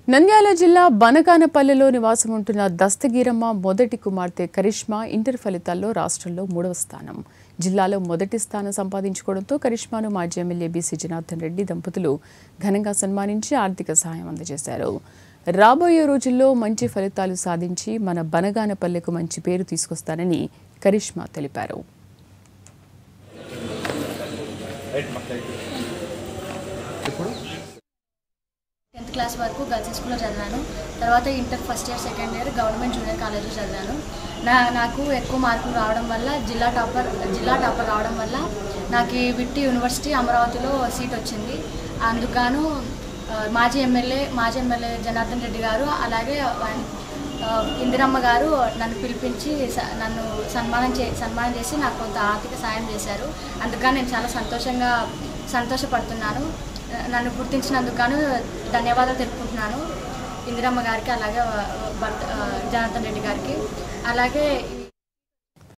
నంద్యాల జిల్లా బనగానపల్లెలో నివాసం ఉంటున్న దస్తగీరమ్మ మొదటి కుమార్తె కరిష్మా ఇంటర్ ఫలితాల్లో రాష్ట్రంలో మూడవ స్థానం జిల్లాలో మొదటి స్థానం సంపాదించుకోవడంతో కరిష్మాను మాజీ ఎమ్మెల్యే బీసీ జనార్దన్ రెడ్డి దంపతులు ఘనంగా సన్మానించి ఆర్థిక సహాయం అందజేశారు రాబోయే రోజుల్లో మంచి ఫలితాలు సాధించి మన బనగానపల్లెకు మంచి పేరు తీసుకొస్తానని కరిష్మా తెలిపారు టెన్త్ క్లాస్ వరకు గర్ల్స్ స్కూల్లో చదివాను తర్వాత inter first year second year government junior కాలేజ్లో చదివాను నా నాకు ఎక్కువ మార్కులు రావడం వల్ల జిల్లా టాపర్ జిల్లా టాపర్ రావడం వల్ల నాకు ఈ విట్టి యూనివర్సిటీ అమరావతిలో సీట్ వచ్చింది అందుకు మాజీ ఎమ్మెల్యే మాజీ ఎమ్మెల్యే జనార్దన్ రెడ్డి గారు అలాగే వా- ఆ, ఇందిరమ్మ గారు నన్ను పిలిపించి స- నన్ను సన్మానం చే సన్మానం చేసి నాకు కొంత ఆర్థిక సాయం చేశారు అందుకని నేను చాలా సంతోషంగా సంతోషపడుతున్నాను నన్ను గుర్తించినందుకు గాను ధన్యవాదాలు తెలుపుకుంటున్నాను ఇందిరమ్మ గారికి అలాగే భర్త ఆ, జనార్దన్ రెడ్డి గారికి అలాగే